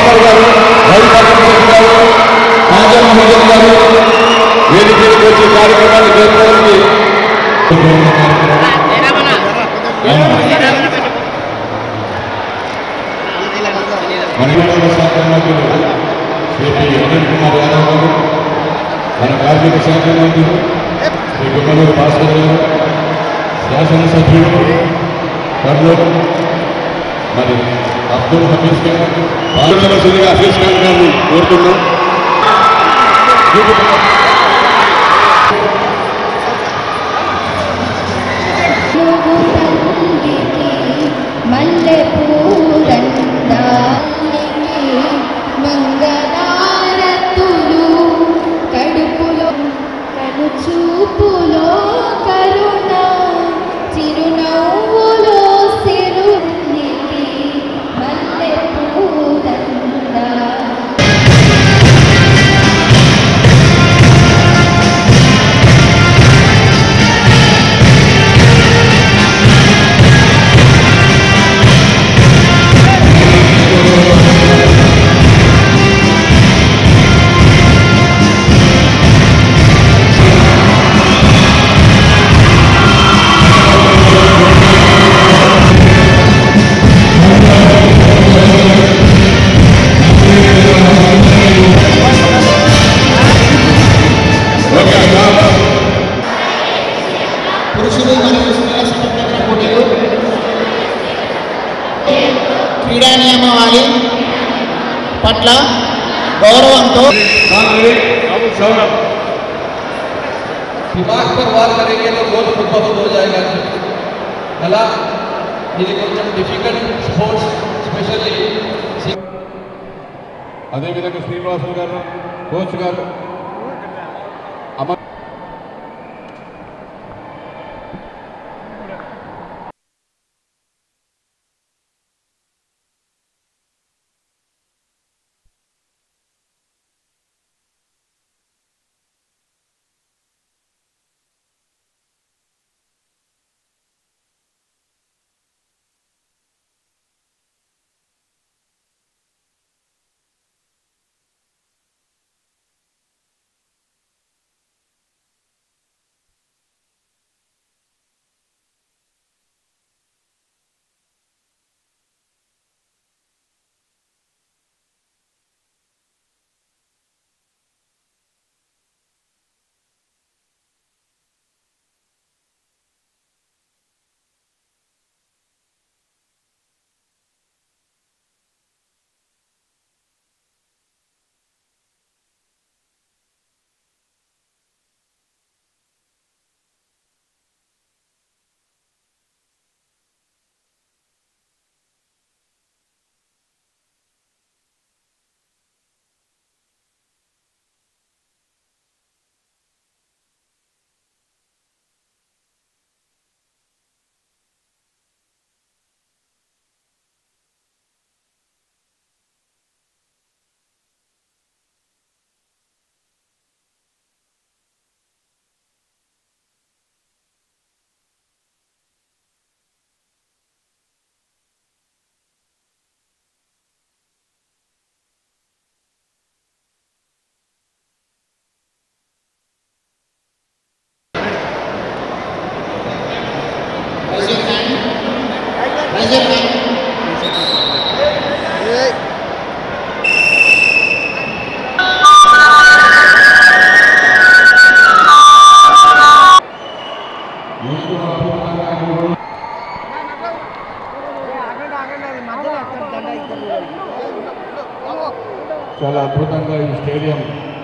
భాస్కర్ గారు రవిపట్నం గారు రాజమోహన్ గారు వేదికలకు వచ్చి కార్యక్రమాన్ని జరపడానికి మణిమండల శాఖ మంత్రులు శ్రీ పి. అనిల్ కుమార్ యాదవ్ గారు మన కార్మిక శాఖ మంత్రులు శ్రీ గుమ్మలూరు భాస్కర్ గారు శాసనసభ్యులు కర్నూలు మరి అబ్దుల్ హఫీజ్ గారు పాల్గొనవలసిందిగా హఫీజ్ ఖాన్ గారిని కోరుతున్నాం మల్లె పూరందానికి మంగళారతులు కడుపులో కను చూపులో కరుణ చిరునవ్వులో సిరునికి మల్లె పూరందా పురుషులు మరియు స్త్రీల సమగ్ర పోటీలు క్రీడా నియమావళి పట్ల గౌరవంతో दिमाग पर वार करेंगे तो बहुत फुटबॉल हो जाएगा कला ఇది కొంచెం డిఫికల్ట్ స్పోర్ట్స్ స్పెషల్లీ అదేవిధంగా శ్రీనివాసులు గారు కోచ్ గారు Amar Raise your hand. Raise your hand. చాలా అద్భుతంగా ఈ స్టేడియం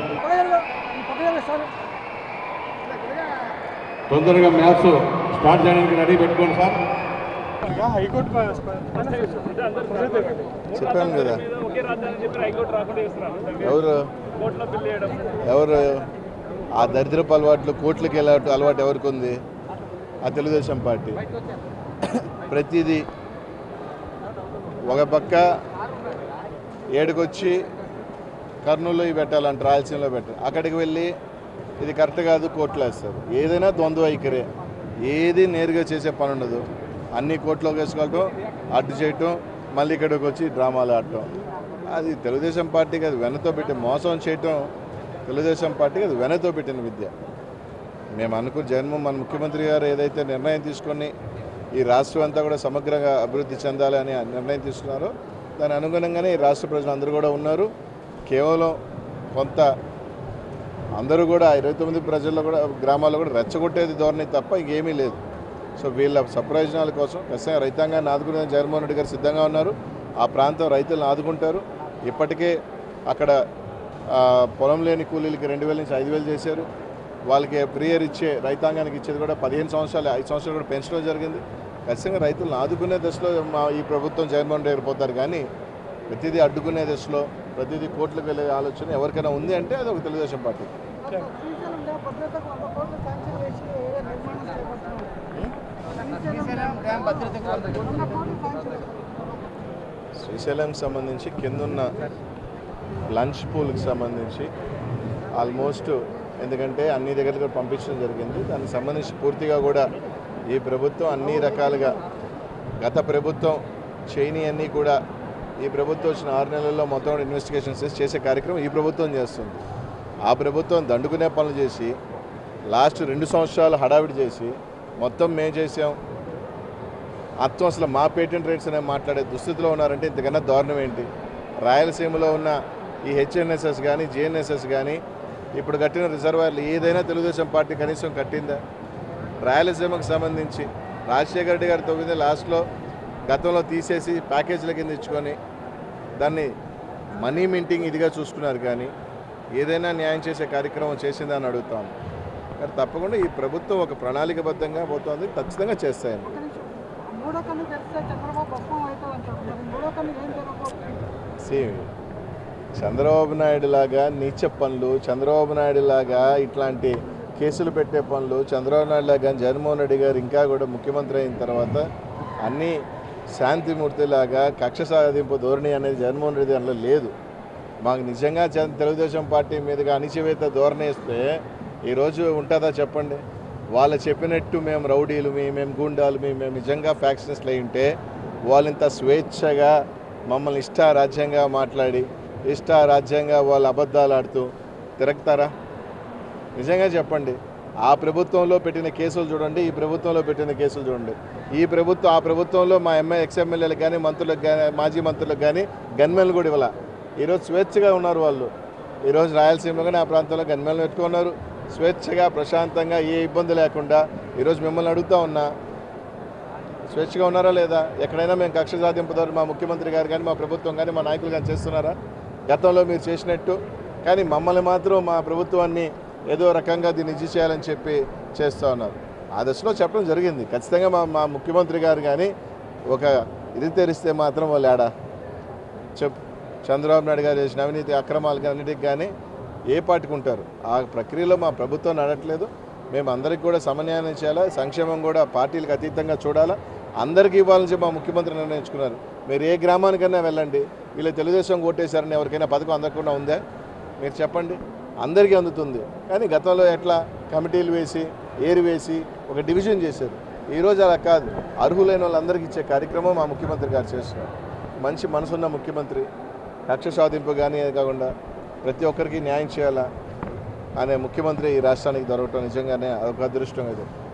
తొందరగా మ్యాచ్ స్టార్ట్ చేయడానికి రెడీ పెట్టుకోండి సార్ చెప్పాను కదా ఎవరు ఎవరు ఆ దరిద్రపు అలవాట్లు కోట్లకి వెళ్ళాటు అలవాటు ఎవరికి ఉంది ఆ తెలుగుదేశం పార్టీ ప్రతిదీ ఒక పక్క ఏడుకొచ్చి కర్నూలు ఇవి పెట్టాలంట రాయలసీమలో పెట్టాలి అక్కడికి వెళ్ళి ఇది కరెక్ట్ కాదు కోర్టులో వేస్తారు ఏదైనా ద్వంద్వ వైఖరే ఏది నేరుగా చేసే పని ఉండదు అన్ని కోర్టులోకి వేసుకోవటం అడ్డు చేయటం మళ్ళీ ఇక్కడికి వచ్చి డ్రామాలు ఆడటం అది తెలుగుదేశం పార్టీకి అది వెనతో పెట్టి మోసం చేయటం తెలుగుదేశం పార్టీకి అది వెనతో పెట్టిన విద్య మేము అనుకున్న జగన్మోహన్ మన ముఖ్యమంత్రి గారు ఏదైతే నిర్ణయం తీసుకొని ఈ రాష్ట్రం అంతా కూడా సమగ్రంగా అభివృద్ధి చెందాలి అని నిర్ణయం తీసుకున్నారో దాని అనుగుణంగానే ఈ రాష్ట్ర ప్రజలందరూ కూడా ఉన్నారు కేవలం కొంత అందరూ కూడా ఇరవై తొమ్మిది ప్రజల్లో కూడా గ్రామాల్లో కూడా రెచ్చగొట్టేది ధోరణి తప్ప ఇంకేమీ లేదు సో వీళ్ళ సప్రయోజనాల కోసం ఖచ్చితంగా రైతాంగాన్ని ఆదుకునే జగన్మోహన్ రెడ్డి గారు సిద్ధంగా ఉన్నారు ఆ ప్రాంతం రైతులను ఆదుకుంటారు ఇప్పటికే అక్కడ ఆ, పొలం లేని కూలీలకి రెండు వేల నుంచి ఐదు వేలు చేశారు వాళ్ళకి ప్రియర్ ఇచ్చే రైతాంగానికి ఇచ్చేది కూడా పదిహేను సంవత్సరాలు ఐదు సంవత్సరాలు కూడా పెంచడం జరిగింది ఖచ్చితంగా రైతులను ఆదుకునే దశలో మా ఈ ప్రభుత్వం జగన్మోహన్ రెడ్డి గారు పోతారు కానీ ప్రతిదీ అడ్డుకునే దశలో ప్రతిదీ కోర్టులకు వెళ్ళే ఆలోచన ఎవరికైనా ఉంది అంటే అది ఒక తెలుగుదేశం పార్టీ శ్రీశైలంలో భద్రతకు వంద కోట్లు శాంక్షన్ వేసి ఏదో నిర్మాణం చేపడుతున్నారు శ్రీశైలం డ్యామ్ భద్రతకు వంద కోట్లు శాంక్షన్ శ్రీశైలం సంబంధించి కిందున్న లంచ్ పూల్కి సంబంధించి ఆల్మోస్ట్ ఎందుకంటే అన్ని దగ్గరకు పంపించడం జరిగింది దానికి సంబంధించి పూర్తిగా కూడా ఈ ప్రభుత్వం అన్ని రకాలుగా గత ప్రభుత్వం చేయని అన్నీ కూడా ఈ ప్రభుత్వం వచ్చిన ఆరు నెలల్లో మొత్తం కూడా ఇన్వెస్టిగేషన్స్ చేసి చేసే కార్యక్రమం ఈ ప్రభుత్వం చేస్తుంది ఆ ప్రభుత్వం దండుకునే పనులు చేసి లాస్ట్ రెండు సంవత్సరాలు హడావిడి చేసి మొత్తం మేము చేసాం అర్థం అసలు మా పేటెంట్ రేట్స్ అనే మాట్లాడే దుస్థితిలో ఉన్నారంటే ఇంతకన్నా దారుణం ఏంటి రాయలసీమలో ఉన్న ఈ హెచ్ఎన్ఎస్ఎస్ కానీ జేఎన్ఎస్ఎస్ కానీ ఇప్పుడు కట్టిన రిజర్వాయర్లు ఏదైనా తెలుగుదేశం పార్టీ కనీసం కట్టిందా రాయలసీమకు సంబంధించి రాజశేఖర రెడ్డి గారు తవ్వింది లాస్ట్లో గతంలో తీసేసి ప్యాకేజీల కింద ఇచ్చుకొని దాన్ని మనీ మింటింగ్ ఇదిగా చూసుకున్నారు కానీ ఏదైనా న్యాయం చేసే కార్యక్రమం చేసిందని అడుగుతాం కానీ తప్పకుండా ఈ ప్రభుత్వం ఒక ప్రణాళికబద్ధంగా పోతుంది ఖచ్చితంగా చేస్తాయని మూడో కన్ను తెరిస్తే చంద్రబాబు భస్మం అవుతుంది అంటారు మరి మూడో కన్ను ఏం జరగబోతుంది సేమ్ చంద్రబాబు నాయుడు లాగా నీచ పనులు చంద్రబాబు నాయుడు లాగా ఇట్లాంటి కేసులు పెట్టే పనులు చంద్రబాబు నాయుడు లాగా జగన్మోహన్ రెడ్డి గారు ఇంకా కూడా ముఖ్యమంత్రి అయిన తర్వాత అన్నీ శాంతిమూర్తిలాగా కక్ష సాధింపు ధోరణి అనేది జగన్మోహన్ రెడ్డి దాంట్లో లేదు మాకు నిజంగా చ- తెలుగుదేశం పార్టీ మీదుగా అణిచివేత ధోరణి ఇస్తే ఈరోజు ఉంటుందా చెప్పండి వాళ్ళు చెప్పినట్టు మేము రౌడీలు మీ మేము గూండాలు మీ మేము నిజంగా ఫ్యాక్షనిస్ట్లు అయి ఉంటే వాళ్ళు ఇంత స్వేచ్ఛగా మమ్మల్ని ఇష్టారాజ్యంగా మాట్లాడి ఇష్టారాజ్యంగా వాళ్ళు అబద్ధాలు ఆడుతూ తిరగతారా నిజంగా చెప్పండి ఆ ప్రభుత్వంలో పెట్టిన కేసులు చూడండి ఈ ప్రభుత్వంలో పెట్టిన కేసులు చూడండి ఈ ప్రభుత్వం ఆ ప్రభుత్వంలో మా ఎంఏ ఎక్స్ఎమ్మెల్యేలకు కానీ మంత్రులకు కానీ మాజీ మంత్రులకు కానీ గన్మెన్లు కూడా ఇవ్వాల ఈరోజు స్వేచ్ఛగా ఉన్నారు వాళ్ళు ఈరోజు రాయలసీమలో కానీ ఆ ప్రాంతంలో గన్మెన్లు పెట్టుకున్నారు స్వేచ్ఛగా ప్రశాంతంగా ఏ ఇబ్బంది లేకుండా ఈరోజు మిమ్మల్ని అడుగుతా ఉన్నా స్వేచ్ఛగా ఉన్నారా లేదా ఎక్కడైనా మేము కక్ష సాధింపుదారు మా ముఖ్యమంత్రి గారు కానీ మా ప్రభుత్వం కానీ మా నాయకులు కానీ చేస్తున్నారా గతంలో మీరు చేసినట్టు కానీ మమ్మల్ని మాత్రం మా ప్రభుత్వాన్ని ఏదో రకంగా దీన్ని ఇచ్చి చేయాలని చెప్పి చేస్తూ ఉన్నారు ఆ దశలో చెప్పడం జరిగింది ఖచ్చితంగా మా మా ముఖ్యమంత్రి గారు కానీ ఒక ఇది తెరిస్తే మాత్రం వాళ్ళు ఏడా చెప్పు చంద్రబాబు నాయుడు గారు చేసిన అవినీతి అక్రమాలకి అన్నిటికి కానీ ఏ పార్టీకి ఉంటారు ఆ ప్రక్రియలో మా ప్రభుత్వం నడట్లేదు మేము అందరికీ కూడా సమన్యాయం చేయాలా సంక్షేమం కూడా పార్టీలకు అతీతంగా చూడాలా అందరికీ ఇవ్వాలని చెప్పి మా ముఖ్యమంత్రి నిర్ణయించుకున్నారు మీరు ఏ గ్రామానికైనా వెళ్ళండి వీళ్ళు తెలుగుదేశం ఓటేశారని ఎవరికైనా పథకం అందకుండా ఉందా మీరు చెప్పండి అందరికీ అందుతుంది కానీ గతంలో ఎట్లా కమిటీలు వేసి ఏరు వేసి ఒక డివిజన్ చేశారు ఈరోజు అలా కాదు అర్హులైన వాళ్ళందరికీ ఇచ్చే కార్యక్రమం మా ముఖ్యమంత్రి గారు చేస్తున్నారు మంచి మనసున్న ముఖ్యమంత్రి కక్ష సాధింపు కానీ అది కాకుండా ప్రతి ఒక్కరికి న్యాయం చేయాలా అనే ముఖ్యమంత్రి ఈ రాష్ట్రానికి దొరకటం నిజంగానే అదొక అదృష్టం ఇది